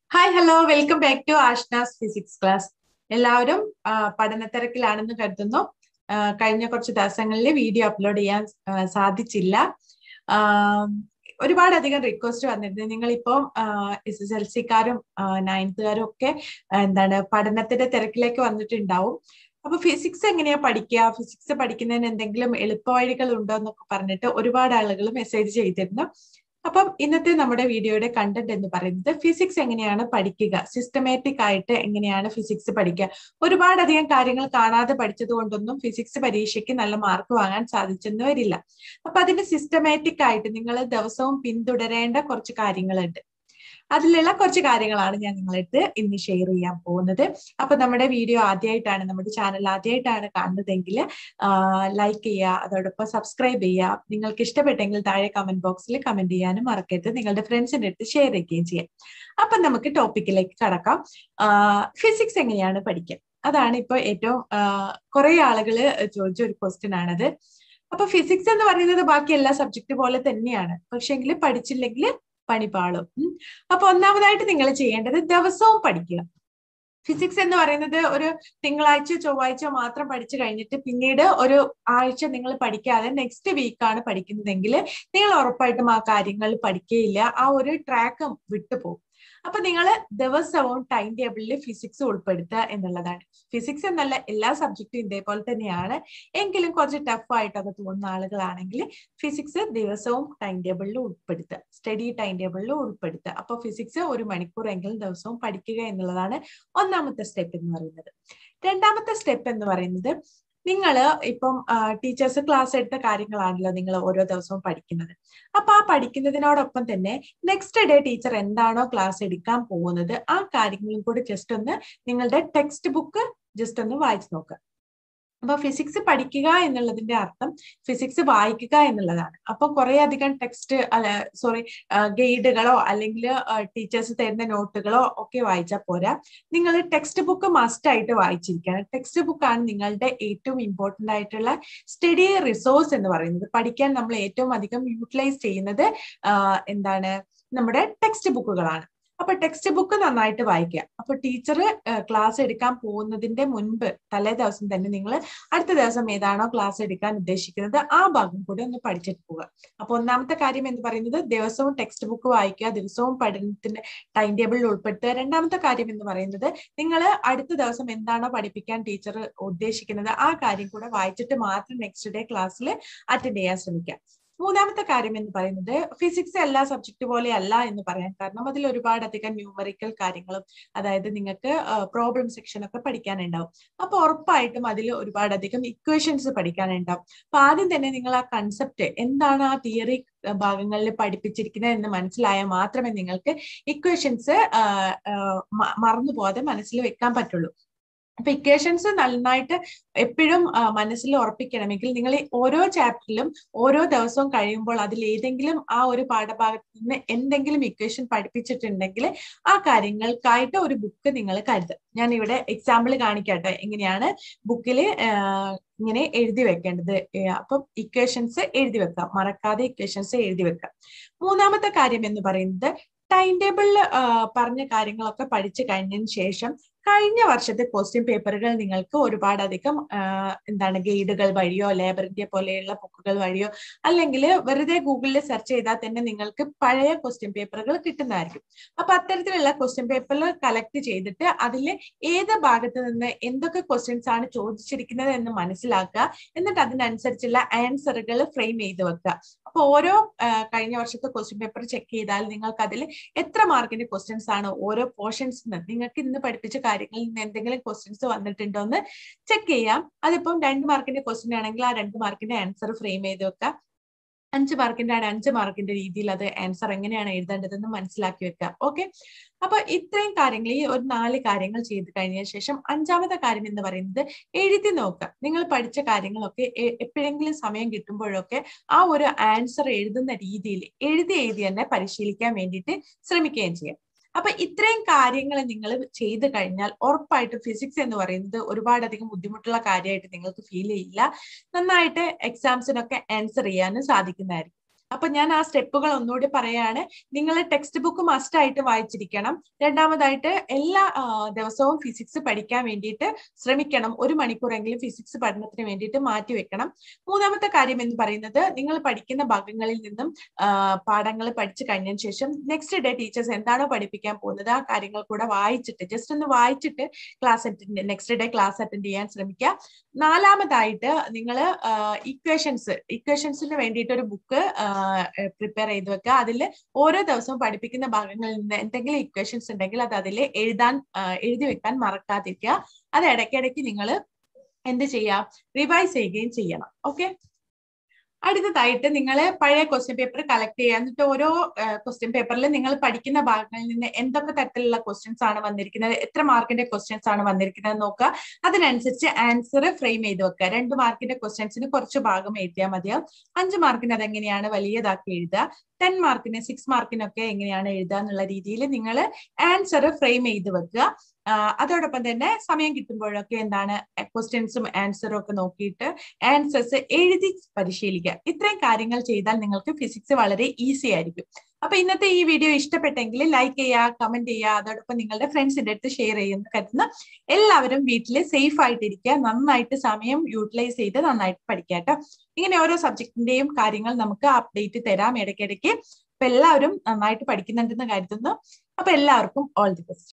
Hi hello welcome back to Ashna's physics class എല്ലാവരും ആ, പഠനത്തിരക്കിലാണെന്ന് കരുതുന്നു ആ, കഴിഞ്ഞ കുറച്ച് ദിവസങ്ങളിൽ വീഡിയോ അപ്ലോഡ് ചെയ്യാൻ ആ, സാധിച്ചില്ല ആ, ഒരുപാടധികം റിക്വസ്റ്റ് വന്നിരുന്നു നിങ്ങളിപ്പം എസ് എസ് എൽ സിക്കാരും നയൻത്തുകാരും ഒക്കെ ആ, എന്താണ് പഠനത്തിന്റെ തിരക്കിലേക്ക് വന്നിട്ടുണ്ടാവും അപ്പൊ ഫിസിക്സ് എങ്ങനെയാ പഠിക്കുക ഫിസിക്സ് പഠിക്കുന്നതിന് എന്തെങ്കിലും എളുപ്പവഴികൾ ഉണ്ടോ എന്നൊക്കെ പറഞ്ഞിട്ട് ഒരുപാട് ആളുകൾ മെസ്സേജ് ചെയ്തിരുന്നു അപ്പം ഇന്നത്തെ നമ്മുടെ വീഡിയോയുടെ കണ്ടന്റ് എന്ന് പറയുന്നത് ഫിസിക്സ് എങ്ങനെയാണ് പഠിക്കുക സിസ്റ്റമാറ്റിക് ആയിട്ട് എങ്ങനെയാണ് ഫിസിക്സ് പഠിക്കുക ഒരുപാടധികം കാര്യങ്ങൾ കാണാതെ പഠിച്ചത് കൊണ്ടൊന്നും ഫിസിക്സ് പരീക്ഷയ്ക്ക് നല്ല മാർക്ക് വാങ്ങാൻ സാധിച്ചെന്ന് വരില്ല അപ്പൊ അതിന് സിസ്റ്റമാറ്റിക് ആയിട്ട് നിങ്ങൾ ദിവസവും പിന്തുടരേണ്ട കുറച്ച് കാര്യങ്ങളുണ്ട് അതിലുള്ള കുറച്ച് കാര്യങ്ങളാണ് ഞാൻ നിങ്ങളടുത്ത് ഇന്ന് ഷെയർ ചെയ്യാൻ പോകുന്നത് അപ്പൊ നമ്മുടെ വീഡിയോ ആദ്യമായിട്ടാണ് നമ്മുടെ ചാനൽ ആദ്യമായിട്ടാണ് കാണുന്നതെങ്കിൽ ലൈക്ക് ചെയ്യുക അതോടൊപ്പം സബ്സ്ക്രൈബ് ചെയ്യുക നിങ്ങൾക്ക് ഇഷ്ടപ്പെട്ടെങ്കിൽ താഴെ കമന്റ് ബോക്സിൽ കമന്റ് ചെയ്യാനും മറക്കരുത് നിങ്ങളുടെ ഫ്രണ്ട്സിന്റെ അടുത്ത് ഷെയർ ചെയ്യുകയും ചെയ്യാം അപ്പൊ നമുക്ക് ടോപ്പിക്കിലേക്ക് കടക്കാം ഫിസിക്സ് എങ്ങനെയാണ് പഠിക്കുക അതാണ് ഇപ്പൊ ഏറ്റവും കുറെ ആളുകൾ ചോദിച്ച ഒരു ക്വസ്റ്റ്യൻ ആണത് അപ്പൊ ഫിസിക്സ് എന്ന് പറയുന്നത് ബാക്കി എല്ലാ സബ്ജക്ട് പോലെ തന്നെയാണ് പക്ഷെങ്കിൽ പഠിച്ചില്ലെങ്കിൽ പണിപാളും ഉം. അപ്പൊ ഒന്നാമതായിട്ട് നിങ്ങൾ ചെയ്യേണ്ടത് ദിവസവും പഠിക്കുക ഫിസിക്സ് എന്ന് പറയുന്നത് ഒരു തിങ്കളാഴ്ച ചൊവ്വാഴ്ച മാത്രം പഠിച്ചു കഴിഞ്ഞിട്ട് പിന്നീട് ഒരു ആഴ്ച നിങ്ങൾ പഠിക്കാതെ നെക്സ്റ്റ് വീക്കാണ് പഠിക്കുന്നതെങ്കിൽ നിങ്ങൾ ഉറപ്പായിട്ടും ആ കാര്യങ്ങൾ പഠിക്കുകയില്ല ആ ഒരു ട്രാക്ക് വിട്ടുപോകും അപ്പൊ നിങ്ങൾ ദിവസവും ടൈം ടേബിളിൽ ഫിസിക്സ് ഉൾപ്പെടുത്തുക എന്നുള്ളതാണ് ഫിസിക്സ് എന്നല്ല എല്ലാ സബ്ജക്റ്റും ഇതേപോലെ തന്നെയാണ് എങ്കിലും കുറച്ച് ടഫ് ആയിട്ടൊക്കെ തോന്നുന്ന ആളുകളാണെങ്കിൽ ഫിസിക്സ് ദിവസവും ടൈം ടേബിളിൽ ഉൾപ്പെടുത്തുക സ്റ്റഡി ടൈം ടേബിളിൽ ഉൾപ്പെടുത്തുക അപ്പൊ ഫിസിക്സ് ഒരു മണിക്കൂറെങ്കിലും ദിവസവും പഠിക്കുക എന്നുള്ളതാണ് ഒന്നാമത്തെ സ്റ്റെപ്പ് എന്ന് പറയുന്നത് രണ്ടാമത്തെ സ്റ്റെപ്പ് എന്ന് പറയുന്നത് നിങ്ങൾ ഇപ്പം ടീച്ചേഴ്സ് ക്ലാസ് എടുത്ത കാര്യങ്ങളാണല്ലോ നിങ്ങൾ ഓരോ ദിവസവും പഠിക്കുന്നത് അപ്പൊ ആ പഠിക്കുന്നതിനോടൊപ്പം തന്നെ നെക്സ്റ്റ് ഡേ ടീച്ചർ എന്താണോ ക്ലാസ് എടുക്കാൻ പോകുന്നത് ആ കാര്യങ്ങളും കൂടി ജസ്റ്റ് ഒന്ന് നിങ്ങളുടെ ടെക്സ്റ്റ് ബുക്ക് ജസ്റ്റ് ഒന്ന് വായിച്ചു നോക്കുക അപ്പൊ ഫിസിക്സ് പഠിക്കുക എന്നുള്ളതിന്റെ അർത്ഥം ഫിസിക്സ് വായിക്കുക എന്നുള്ളതാണ് അപ്പൊ കുറെ അധികം ടെക്സ്റ്റ് അല്ല സോറി ഗൈഡുകളോ അല്ലെങ്കിൽ ടീച്ചേഴ്സ് തരുന്ന നോട്ടുകളോ ഒക്കെ വായിച്ചാൽ പോരാ നിങ്ങൾ ടെക്സ്റ്റ് ബുക്ക് മസ്റ്റ് ആയിട്ട് വായിച്ചിരിക്കണം ടെക്സ്റ്റ് ബുക്കാണ് നിങ്ങളുടെ ഏറ്റവും ഇമ്പോർട്ടന്റ് ആയിട്ടുള്ള സ്റ്റഡി റിസോഴ്സ് എന്ന് പറയുന്നത് പഠിക്കാൻ നമ്മൾ ഏറ്റവും അധികം യൂട്ടിലൈസ് ചെയ്യുന്നത് എന്താണ് നമ്മുടെ ടെക്സ്റ്റ് ബുക്കുകളാണ് അപ്പൊ ടെക്സ്റ്റ് ബുക്ക് നന്നായിട്ട് വായിക്കുക അപ്പൊ ടീച്ചർ ക്ലാസ് എടുക്കാൻ പോകുന്നതിന്റെ മുൻപ് തലേ ദിവസം തന്നെ നിങ്ങൾ അടുത്ത ദിവസം ഏതാണോ ക്ലാസ് എടുക്കാൻ ഉദ്ദേശിക്കുന്നത് ആ ഭാഗം കൂടി ഒന്ന് പഠിച്ചിട്ട് പോവുക അപ്പൊ ഒന്നാമത്തെ കാര്യം എന്ന് പറയുന്നത് ദിവസവും ടെക്സ്റ്റ് ബുക്ക് വായിക്കുക ദിവസവും പഠനത്തിന്റെ ടൈം ടേബിളിൽ ഉൾപ്പെടുത്തുക രണ്ടാമത്തെ കാര്യം എന്ന് പറയുന്നത് നിങ്ങൾ അടുത്ത ദിവസം എന്താണോ പഠിപ്പിക്കാൻ ടീച്ചർ ഉദ്ദേശിക്കുന്നത് ആ കാര്യം കൂടെ വായിച്ചിട്ട് മാത്രം നെക്സ്റ്റ് ഡേ ക്ലാസ്സിൽ അറ്റൻഡ് ചെയ്യാൻ ശ്രമിക്കുക മൂന്നാമത്തെ കാര്യം എന്ന് പറയുന്നത് ഫിസിക്സ് എല്ലാ സബ്ജക്ട് പോലെ അല്ല എന്ന് പറയാൻ കാരണം അതിൽ ഒരുപാട് അധികം ന്യൂമറിക്കൽ കാര്യങ്ങളും അതായത് നിങ്ങൾക്ക് പ്രോബ്ലം സെക്ഷൻ ഒക്കെ പഠിക്കാനുണ്ടാവും അപ്പൊ ഉറപ്പായിട്ടും അതിൽ ഒരുപാട് അധികം ഇക്വേഷൻസ് പഠിക്കാനുണ്ടാവും അപ്പൊ ആദ്യം തന്നെ നിങ്ങൾ ആ കൺസെപ്റ്റ് എന്താണ് ആ തിയറി ഭാഗങ്ങളിൽ പഠിപ്പിച്ചിരിക്കുന്നത് എന്ന് മനസ്സിലായാൽ മാത്രമേ നിങ്ങൾക്ക് ഇക്വേഷൻസ് മറന്നു പോകാതെ മനസ്സിൽ വെക്കാൻ പറ്റുള്ളൂ അപ്പൊ ഇക്വേഷൻസ് നന്നായിട്ട് എപ്പോഴും മനസ്സിൽ ഉറപ്പിക്കണമെങ്കിൽ നിങ്ങൾ ഓരോ ചാപ്റ്ററിലും ഓരോ ദിവസവും കഴിയുമ്പോൾ അതിൽ ഏതെങ്കിലും ആ ഒരു പാഠഭാഗത്ത് നിന്ന് എന്തെങ്കിലും ഇക്വേഷൻ പഠിപ്പിച്ചിട്ടുണ്ടെങ്കിൽ ആ കാര്യങ്ങൾക്കായിട്ട് ഒരു ബുക്ക് നിങ്ങൾ കരുതുക ഞാൻ ഇവിടെ എക്സാമ്പിൾ കാണിക്കട്ടെ എങ്ങനെയാണ് ബുക്കിൽ ഇങ്ങനെ എഴുതി വെക്കേണ്ടത് അപ്പം ഇക്വേഷൻസ് എഴുതി വെക്കാം മറക്കാതെ ഇക്വേഷൻസ് എഴുതി വെക്കാം മൂന്നാമത്തെ കാര്യം എന്ന് പറയുന്നത് ടൈം ടേബിളിൽ പറഞ്ഞ കാര്യങ്ങളൊക്കെ പഠിച്ചു കഴിഞ്ഞതിന് ശേഷം കഴിഞ്ഞ വർഷത്തെ ക്വസ്റ്റ്യൻ പേപ്പറുകൾ നിങ്ങൾക്ക് ഒരുപാട് അധികം എന്താണ് ഗൈഡുകൾ വഴിയോ ലേബറിന്റെ പോലെയുള്ള ബുക്കുകൾ വഴിയോ അല്ലെങ്കിൽ വെറുതെ ഗൂഗിളിൽ സെർച്ച് ചെയ്താൽ തന്നെ നിങ്ങൾക്ക് പഴയ ക്വസ്റ്റ്യൻ പേപ്പറുകൾ കിട്ടുന്നതായിരിക്കും അപ്പൊ അത്തരത്തിലുള്ള ക്വസ്റ്റ്യൻ പേപ്പറിൽ കളക്ട് ചെയ്തിട്ട് അതിൽ ഏത് ഭാഗത്ത് നിന്ന് എന്തൊക്കെ ക്വസ്റ്റ്യൻസ് ആണ് ചോദിച്ചിരിക്കുന്നത് എന്ന് മനസ്സിലാക്കുക എന്നിട്ട് അതിനനുസരിച്ചുള്ള ആൻസറുകൾ ഫ്രെയിം ചെയ്ത് വെക്കുക അപ്പൊ ഓരോ കഴിഞ്ഞ വർഷത്തെ ക്വസ്റ്റ്യൻ പേപ്പർ ചെക്ക് ചെയ്താൽ നിങ്ങൾക്ക് അതിൽ എത്ര മാർക്കിന്റെ ക്വസ്റ്റ്യൻസ് ആണ് ഓരോ പോർഷൻസ് നിങ്ങൾക്ക് ഇന്ന് പഠിപ്പിച്ച കാര്യങ്ങളിൽ നിന്ന് എന്തെങ്കിലും ക്വസ്റ്റ്യൻസ് വന്നിട്ടുണ്ടോ എന്ന് ചെക്ക് ചെയ്യാം അതിപ്പം രണ്ട് മാർക്കിന്റെ ക്വസ്റ്റ്യൻ ആണെങ്കിൽ ആ രണ്ട് മാർക്കിന്റെ ആൻസർ ഫ്രെയിം ചെയ്ത് വെക്കുക അഞ്ച് മാർക്കിന്റെ ആണ് അഞ്ച് മാർക്കിന്റെ രീതിയിൽ അത് ആൻസർ എങ്ങനെയാണ് എഴുതേണ്ടതെന്ന് മനസ്സിലാക്കി വെക്കുക ഓക്കെ അപ്പൊ ഇത്രയും കാര്യങ്ങൾ ഈ ഒരു നാല് കാര്യങ്ങൾ ചെയ്ത് കഴിഞ്ഞ ശേഷം അഞ്ചാമത്തെ കാര്യം എന്ന് പറയുന്നത് എഴുതി നോക്കുക നിങ്ങൾ പഠിച്ച കാര്യങ്ങളൊക്കെ എപ്പോഴെങ്കിലും സമയം കിട്ടുമ്പോഴൊക്കെ ആ ഒരു ആൻസർ എഴുതുന്ന രീതിയിൽ എഴുതി എഴുതി തന്നെ പരിശീലിക്കാൻ വേണ്ടിയിട്ട് ശ്രമിക്കുകയും ചെയ്യാം അപ്പൊ ഇത്രയും കാര്യങ്ങൾ നിങ്ങൾ ചെയ്തു കഴിഞ്ഞാൽ ഉറപ്പായിട്ടും ഫിസിക്സ് എന്ന് പറയുന്നത് ഒരുപാടധികം ബുദ്ധിമുട്ടുള്ള കാര്യമായിട്ട് നിങ്ങൾക്ക് ഫീൽ ചെയ്യില്ല നന്നായിട്ട് എക്സാംസിനൊക്കെ ആൻസർ ചെയ്യാനും സാധിക്കുന്നതായിരിക്കും അപ്പൊ ഞാൻ ആ സ്റ്റെപ്പുകൾ ഒന്നുകൂടി പറയാണ് നിങ്ങൾ ടെക്സ്റ്റ് ബുക്ക് മസ്റ്റ് ആയിട്ട് വായിച്ചിരിക്കണം രണ്ടാമതായിട്ട് എല്ലാ ദിവസവും ഫിസിക്സ് പഠിക്കാൻ വേണ്ടിയിട്ട് ശ്രമിക്കണം ഒരു മണിക്കൂറെങ്കിലും ഫിസിക്സ് പഠനത്തിന് വേണ്ടിയിട്ട് മാറ്റിവെക്കണം മൂന്നാമത്തെ കാര്യം എന്ന് പറയുന്നത് നിങ്ങൾ പഠിക്കുന്ന ഭാഗങ്ങളിൽ നിന്നും പാഠങ്ങൾ പഠിച്ചു കഴിഞ്ഞതിന് ശേഷം നെക്സ്റ്റ് ഡേ ടീച്ചേഴ്സ് എന്താണോ പഠിപ്പിക്കാൻ പോകുന്നത് ആ കാര്യങ്ങൾ കൂടെ വായിച്ചിട്ട് ജസ്റ്റ് ഒന്ന് വായിച്ചിട്ട് class attend next day class attend ചെയ്യാൻ ശ്രമിക്കുക നാലാമതായിട്ട് നിങ്ങൾ ഇക്വേഷൻസ് ഇക്വേഷൻസിന് വേണ്ടിയിട്ട് ഒരു ബുക്ക് പ്രിപ്പയർ ചെയ്ത് വെക്കുക അതിൽ ഓരോ ദിവസവും പഠിപ്പിക്കുന്ന ഭാഗങ്ങളിൽ നിന്ന് എന്തെങ്കിലും ഇക്വേഷൻസ് ഉണ്ടെങ്കിൽ അത് അതിൽ എഴുതാൻ എഴുതി വെക്കാൻ മറക്കാതിരിക്കുക അത് ഇടയ്ക്കിടയ്ക്ക് നിങ്ങൾ എന്ത് ചെയ്യുക റിവൈസ് ചെയ്യുകയും ചെയ്യണം ഓക്കെ അടുത്തതായിട്ട് നിങ്ങൾ പഴയ ക്വസ്റ്റ്യൻ പേപ്പർ കളക്ട് ചെയ്യുക എന്നിട്ട് ഓരോ ക്വസ്റ്റ്യൻ പേപ്പറിൽ നിങ്ങൾ പഠിക്കുന്ന ഭാഗങ്ങളിൽ നിന്ന് എന്തൊക്കെ തരത്തിലുള്ള ക്വസ്റ്റ്യൻസ് ആണ് വന്നിരിക്കുന്നത് എത്ര മാർക്കിന്റെ ക്വസ്റ്റ്യൻസ് ആണ് വന്നിരിക്കുന്നത് നോക്കുക അതിനനുസരിച്ച് ആൻസർ ഫ്രെയിം ചെയ്ത് വെക്കുക രണ്ട് മാർക്കിന്റെ ക്വസ്റ്റ്യൻസിന് കുറച്ച് ഭാഗം എഴുതിയാൽ മതിയാവും അഞ്ച് മാർക്കിന് അതെങ്ങനെയാണ് വലിയതാക്കി എഴുതുക ടെൻ മാർക്കിന് സിക്സ് മാർക്കിനൊക്കെ എങ്ങനെയാണ് എഴുതുക എന്നുള്ള രീതിയിൽ നിങ്ങൾ ആൻസർ ഫ്രെയിം ചെയ്ത് വെക്കുക അതോടൊപ്പം തന്നെ സമയം കിട്ടുമ്പോഴൊക്കെ എന്താണ് ക്വസ്റ്റ്യൻസും ആൻസറും ഒക്കെ നോക്കിയിട്ട് ആൻസേഴ്സ് എഴുതി പരിശീലിക്കുക ഇത്രയും കാര്യങ്ങൾ ചെയ്താൽ നിങ്ങൾക്ക് ഫിസിക്സ് വളരെ ഈസി ആയിരിക്കും അപ്പൊ ഇന്നത്തെ ഈ വീഡിയോ ഇഷ്ടപ്പെട്ടെങ്കിൽ ലൈക്ക് ചെയ്യുക കമന്റ് ചെയ്യുക അതോടൊപ്പം നിങ്ങളുടെ ഫ്രണ്ട്സിന്റെ അടുത്ത് ഷെയർ ചെയ്യുന്ന കരുതുന്ന എല്ലാവരും വീട്ടിൽ സേഫ് ആയിട്ടിരിക്കുക നന്നായിട്ട് സമയം യൂട്ടിലൈസ് ചെയ്ത് നന്നായിട്ട് പഠിക്കുക കേട്ടോ ഇങ്ങനെ ഓരോ സബ്ജക്റ്റിന്റെയും കാര്യങ്ങൾ നമുക്ക് അപ്ഡേറ്റ് തരാം ഇടയ്ക്കിടയ്ക്ക് അപ്പൊ എല്ലാവരും നന്നായിട്ട് പഠിക്കുന്നുണ്ടെന്ന് കരുതുന്നു അപ്പൊ എല്ലാവർക്കും ഓൾ ദി ബെസ്റ്റ്